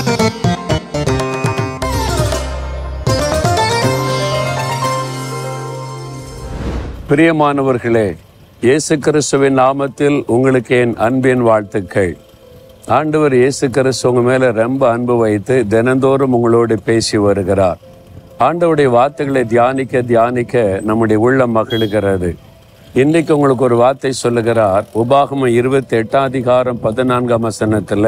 பிரியமானவர்களே இயேசு கிறிஸ்துவின் நாமத்தில் உங்களுக்கு என் அன்பின் வாழ்த்துக்கள் ஆண்டவர் இயேசு கிறிஸ்து உங்க மேல ரொம்ப அன்பு வைத்து தினந்தோறும் உங்களோடு பேசி வருகிறார் ஆண்டவருடைய வார்த்தைகளை தியானிக்க தியானிக்க நம்முடைய உள்ளம் மகிழுகிறது இன்னைக்கு உங்களுக்கு ஒரு வார்த்தை சொல்லுகிறார் உபாகமம் இருபத்தி எட்டாம் அதிகாரம் பதினான்காம் வசனத்துல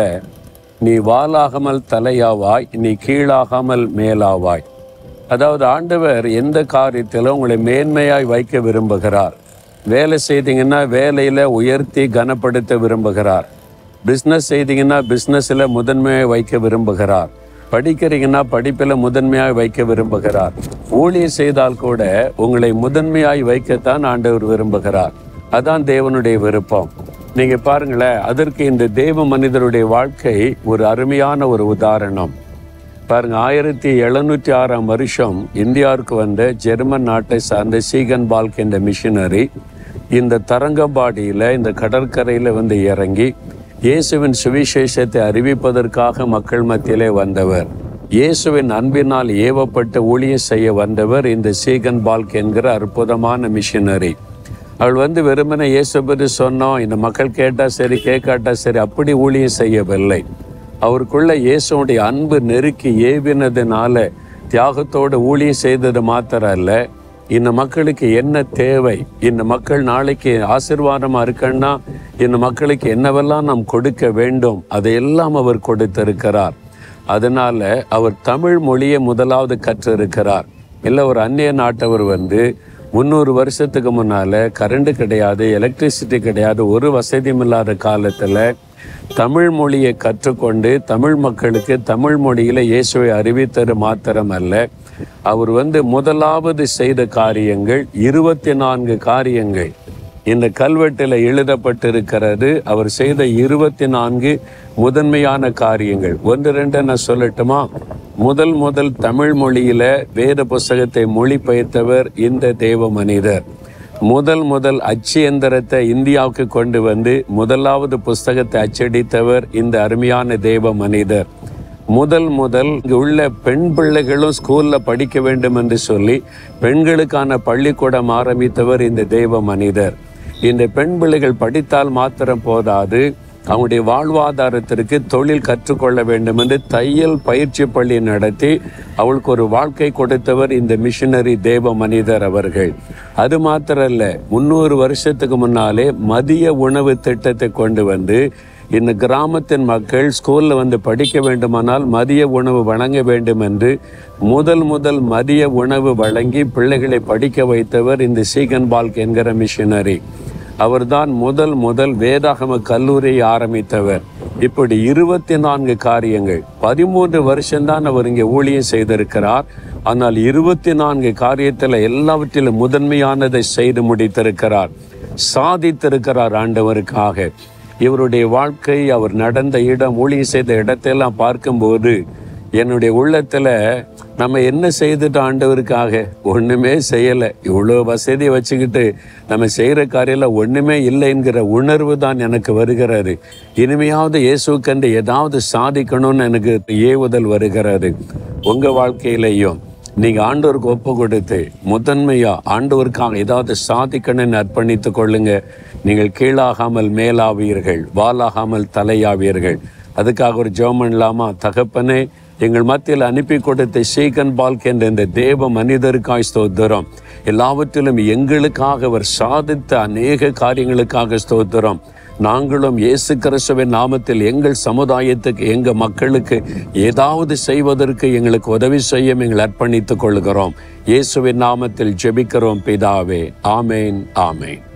நீ வாலாகாமல் தலையாவாய் நீ கீழாகாமல் மேலாவாய் அதாவது ஆண்டவர் எந்த காரியத்திலும் உங்களை மேன்மையாய் வைக்க விரும்புகிறார் வேலை செய்தீங்கன்னா வேலையில உயர்த்தி கனப்படுத்த விரும்புகிறார் பிஸ்னஸ் செய்தீங்கன்னா பிஸ்னஸில் முதன்மையாக வைக்க விரும்புகிறார் படிக்கிறீங்கன்னா படிப்பில் முதன்மையாக வைக்க விரும்புகிறார் ஊழியம் செய்தால் கூட உங்களை முதன்மையாய் வைக்கத்தான் ஆண்டவர் விரும்புகிறார் அதான் தேவனுடைய விருப்பம் நீங்க பாருங்களேன் அதற்கு இந்த தேவ மனிதருடைய வாழ்க்கை ஒரு அருமையான ஒரு உதாரணம் பாருங்க ஆயிரத்தி எழுநூற்றி ஆறாம் வருஷம் இந்தியாவுக்கு வந்த ஜெர்மன் நாட்டை சார்ந்த சீகன் பால்க் என்ற மிஷினரி இந்த தரங்கம்பாடியில் இந்த கடற்கரையில் வந்து இறங்கி இயேசுவின் சுவிசேஷத்தை அறிவிப்பதற்காக மக்கள் மத்தியிலே வந்தவர் இயேசுவின் அன்பினால் ஏவப்பட்டு ஊழியம் செய்ய வந்தவர் இந்த சீகன் பால்க் என்கிற அற்புதமான மிஷினரி அவள் வந்து வெறுமனே இயேசு பற்றி சொன்னோம் இந்த மக்கள் கேட்டா சரி கேட்காட்டா சரி அப்படி ஊழியம் செய்யவில்லை அவருக்குள்ள இயேசுடைய அன்பு நெருக்கி ஏவினதுனால தியாகத்தோடு ஊழியம் செய்தது மாத்திரம் அல்ல இந்த மக்களுக்கு என்ன தேவை இந்த மக்கள் நாளைக்கு ஆசீர்வாதமா இருக்கன்னா இந்த மக்களுக்கு என்னவெல்லாம் நாம் கொடுக்க வேண்டும் அதையெல்லாம் அவர் கொடுத்திருக்கிறார் அதனால அவர் தமிழ் மொழியை முதலாவது கற்றிருக்கிறார் இல்லை ஒரு அந்நிய நாட்டவர் வந்து முந்நூறு வருஷத்துக்கு முன்னால கரண்ட் கிடையாது எலக்ட்ரிசிட்டி கிடையாது ஒரு வசதியும் இல்லாத காலத்துல தமிழ் மொழியை கற்றுக்கொண்டு தமிழ் மக்களுக்கு தமிழ் மொழியில இயேசுவை அறிவித்தது மாத்திரம் அல்ல அவர் வந்து முதலாவது செய்த காரியங்கள் இருபத்தி நான்கு காரியங்கள் இந்த கல்வெட்டில் எழுதப்பட்டிருக்கிறது அவர் செய்த இருபத்தி நான்கு முதன்மையான காரியங்கள் ஒன்று ரெண்டு நான் சொல்லட்டுமா முதல் முதல் தமிழ் மொழியில வேத புஸ்தகத்தை மொழிபெயர்த்தவர் இந்த தேவ மனிதர் முதல் முதல் அச்சு எந்திரத்தை இந்தியாவுக்கு கொண்டு வந்து முதலாவது புஸ்தகத்தை அச்சடித்தவர் இந்த அருமையான தேவ மனிதர் முதல் முதல் இங்கு உள்ள பெண் பிள்ளைகளும் ஸ்கூல்ல படிக்க வேண்டும் என்று சொல்லி பெண்களுக்கான பள்ளிக்கூடம் ஆரம்பித்தவர் இந்த தேவ மனிதர் இந்த பெண் பிள்ளைகள் படித்தால் மாத்திரம் போதாது அவங்களுடைய வாழ்வாதாரத்திற்கு தொழில் கற்றுக்கொள்ள வேண்டும் என்று தையல் பயிற்சி பள்ளி நடத்தி அவளுக்கு ஒரு வாழ்க்கை கொடுத்தவர் இந்த மிஷினரி தேவ மனிதர் அவர்கள் அது மாத்திரல்ல முன்னூறு வருஷத்துக்கு முன்னாலே மதிய உணவு திட்டத்தை கொண்டு வந்து இந்த கிராமத்தின் மக்கள் ஸ்கூல்ல வந்து படிக்க வேண்டுமானால் மதிய உணவு வழங்க வேண்டும் என்று முதல் முதல் மதிய உணவு வழங்கி பிள்ளைகளை படிக்க வைத்தவர் இந்த சீகன் பால்க் என்கிற மிஷினரி அவர்தான் முதல் முதல் வேதாகம கல்லூரியை ஆரம்பித்தவர் இப்படி இருபத்தி நான்கு காரியங்கள் பதிமூன்று வருஷம்தான் அவர் இங்கே ஊழியம் செய்திருக்கிறார் ஆனால் இருபத்தி நான்கு காரியத்தில் எல்லாவற்றிலும் முதன்மையானதை செய்து முடித்திருக்கிறார் சாதித்திருக்கிறார் ஆண்டவருக்காக இவருடைய வாழ்க்கை அவர் நடந்த இடம் ஊழியம் செய்த இடத்தையெல்லாம் பார்க்கும்போது என்னுடைய உள்ளத்துல நம்ம என்ன செய்துட்டு ஆண்டவருக்காக ஒண்ணுமே செய்யலை இவ்வளோ வசதி வச்சுக்கிட்டு நம்ம செய்யற காரியம் ஒண்ணுமே இல்லைங்கிற உணர்வு தான் எனக்கு வருகிறது இனிமையாவது இயேசுக்கண்டு ஏதாவது சாதிக்கணும்னு எனக்கு ஏவுதல் வருகிறது உங்க வாழ்க்கையிலையும் நீங்க ஆண்டவருக்கு ஒப்பு கொடுத்து முதன்மையா ஆண்டவருக்காக ஏதாவது சாதிக்கணும்னு அர்ப்பணித்துக் கொள்ளுங்க நீங்கள் கீழாகாமல் மேலாவீர்கள் வாலாகாமல் தலையாவீர்கள் அதுக்காக ஒரு ஜெபம் பண்ணலாமா தகப்பனே எங்கள் மத்தியில் அனுப்பி கொடுத்த ஷேகன் பால்க் என்ற இந்த தேவ மனிதருக்காய் ஸ்தோத்திரம் எல்லாவற்றிலும் எங்களுக்காக அவர் சாதித்த அநேக காரியங்களுக்காக ஸ்தோத்திரம் நாங்களும் இயேசு கிறிஸ்துவின் நாமத்தில் எங்கள் சமுதாயத்துக்கு எங்க மக்களுக்கு ஏதாவது செய்வதற்கு எங்களுக்கு உதவி செய்ய எங்கள் அர்ப்பணித்துக் கொள்கிறோம் இயேசுவின் நாமத்தில் ஜெபிக்கிறோம் பிதாவே ஆமேன் ஆமேன்